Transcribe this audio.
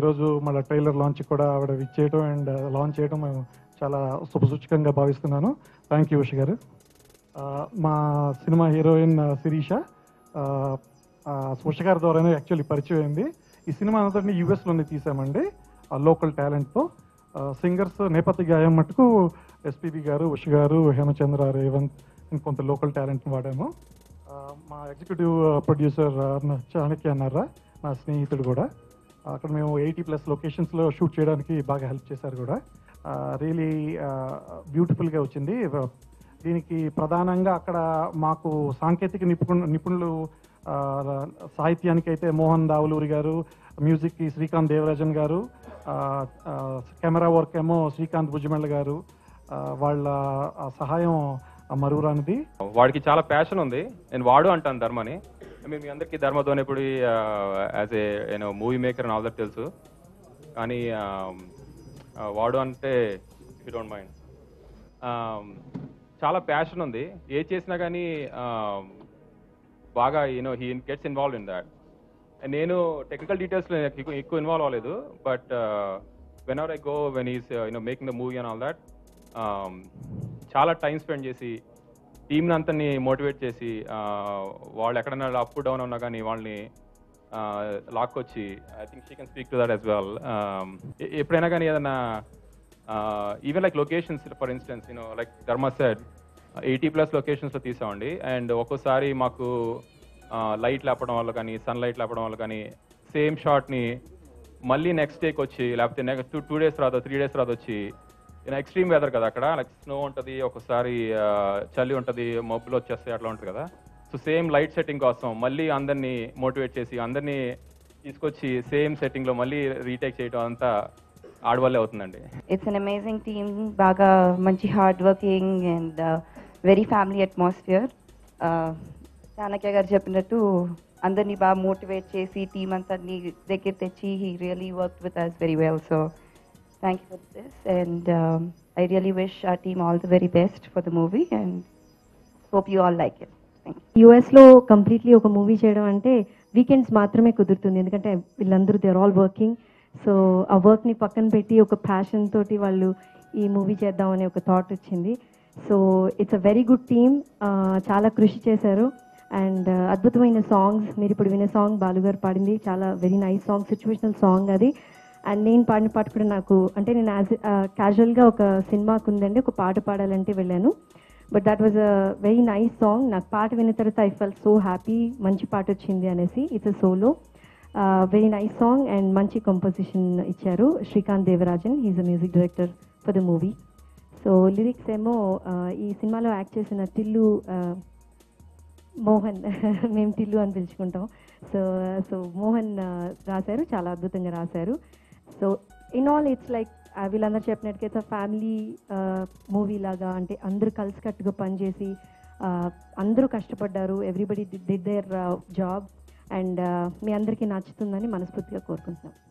ఈరోజు మళ్ళీ trailer launch కూడా ఆవిడ ఇచ్చేయడం అండ్ లాంచ్ చేయడం మేము చాలా శుభసూచకంగా భావిస్తున్నాను థ్యాంక్ యూ ఉష గారు ఆ, మా సినిమా హీరోయిన్ ఆ, శిరీష ఆ, ఆ, ఉష గారి ద్వారానే యాక్చువల్లీ పరిచయం అయింది ఈ సినిమా అంతటిని యూఎస్లోనే తీసామండి లోకల్ టాలెంట్తో సింగర్స్ నేపథ్య గాయం మటుకు ఎస్పీబి గారు ఉష గారు హేమచంద్ర రేవంత్ ఇంకొంత లోకల్ టాలెంట్ని వాడాము ఆ, మా ఎగ్జిక్యూటివ్ ప్రొడ్యూసర్ చాణక్య అన్నారా నా స్నేహితుడు కూడా అక్కడ మేము ఎయిటీ ప్లస్ లొకేషన్స్లో షూట్ చేయడానికి బాగా హెల్ప్ చేశారు కూడా రియలీ బ్యూటిఫుల్గా వచ్చింది దీనికి ప్రధానంగా అక్కడ మాకు సాంకేతిక నిపుణు నిపుణులు ఆ, సాహిత్యానికి అయితే మోహన్ దావులూరి గారు మ్యూజిక్కి శ్రీకాంత్ దేవరాజన్ గారు ఆ, ఆ, కెమెరా వర్క్ ఏమో శ్రీకాంత్ భుజమెళ్ళ గారు ఆ, వాళ్ళ ఆ సహాయం మరువురానిది వాడికి చాలా ప్యాషన్ ఉంది నేను వాడు అంటాను ధర్మని I mean, మీ అందరికీ ధర్మ దోనేపుడి యాజ్ ఏ నేను మూవీ మేకర్ అని ఆల్రెడీ తెలుసు కానీ um, ఆ, వాడు అంటే యూ డోంట్ మైండ్ చాలా ప్యాషన్ ఉంది ఏ చేసినా కానీ um, బాగా you know he gets involved in that నేను టెక్నికల్ డీటెయిల్స్లో ఎక్కువ ఎక్కువ ఇన్వాల్వ్ అవ్వలేదు but when are I go when is you know making the movie and all that చాలా టైం స్పెండ్ చేసి టీంని అంతని మోటివేట్ చేసి ఆ, వాళ్ళు ఎక్కడైనా అప్ డౌన్ ఉన్నా కానీ వాళ్ళని ఆ, లాక్కొచ్చి I think she can speak to that as well ఎప్పుడైనా కానీ ఏదైనా even like locations for instance you know like Dharma said eighty plus లొకేషన్స్లో తీసామండి అండ్ ఒక్కోసారి మాకు లైట్ లేపడం వల్ల కానీ సన్ లైట్ లేపడం వల్ల కానీ సేమ్ షాట్ని మళ్ళీ నెక్స్ట్ డేకి వచ్చి లేకపోతే నెక్స్ట్ టూ టూ డేస్ తర్వాత త్రీ డేస్ తర్వాత వచ్చి ఎక్స్ట్రీమ్ వెదర్ కదా అక్కడ లైక్ స్నో ఉంటుంది ఒకసారి ఆ, చలి ఉంటుంది మబ్బులు వచ్చేస్తాయి అట్లా ఉంటుంది కదా సో సేమ్ లైట్ సెట్టింగ్ కోసం మళ్ళీ అందరినీ మోటివేట్ చేసి అందరినీ తీసుకొచ్చి సేమ్ సెట్టింగ్లో మళ్ళీ రీటేక్ చేయడం అంతా ఆడవాళ్ళే అవుతుందండి ఇట్స్ అన్ అమేజింగ్ టీమ్ బాగా మంచి hard working and very family atmosphere Chanakya garu చెప్పినట్టు అందరినీ బాగా మోటివేట్ చేసి టీం అంతని దగ్గర తెచ్చి he really work with us very well so thank you for this and I really wish a team all the very best for the movie and hope you all like it thank you యూఎస్లో completely ఒక movie చేయడం అంటే weekends మాత్రమే కుదురుతుంది ఎందుకంటే వీళ్ళందరూ they are all working so ఆ వర్క్ని పక్కన పెట్టి ఒక ప్యాషన్ తోటి వాళ్ళు ఈ మూవీ చేద్దామనే ఒక థాట్ వచ్చింది so it's a very good team చాలా కృషి చేశారు అండ్ అద్భుతమైన సాంగ్స్ మీరు ఇప్పుడు వినే సాంగ్ బాలుగారు పాడింది చాలా very nice song situational song అది అండ్ నేను పాడిన పాట కూడా నాకు అంటే నేను యాజ్ క్యాజువల్గా ఒక సినిమాకు ఉందండి ఒక పాట పాడాలంటే వెళ్ళాను but that was a very nice song నాకు పాట విన్న తర్వాత ఐ ఫెల్ సో హ్యాపీ మంచి పాట వచ్చింది అనేసి it's a solo very nice song and మంచి కంపోజిషన్ ఇచ్చారు Srikanth Devarajan he's a music director for the movie so lyrics ఏమో uh, ఈ సినిమాలో యాక్ట్ చేసిన టిల్లు uh, మోహన్ మేము టిల్లు అని పిలుచుకుంటాం సో సో మోహన్ uh, రాశారు చాలా అద్భుతంగా రాశారు so in all it's like వీళ్ళందరూ చెప్పినట్టుగా ఇట్స్ ఫ్యామిలీ మూవీ లాగా అంటే అందరూ కలిసికట్టుగా పనిచేసి uh, అందరూ కష్టపడ్డారు everybody did their job and మీ అందరికీ నచ్చుతుందని మనస్ఫూర్తిగా కోరుకుంటున్నాం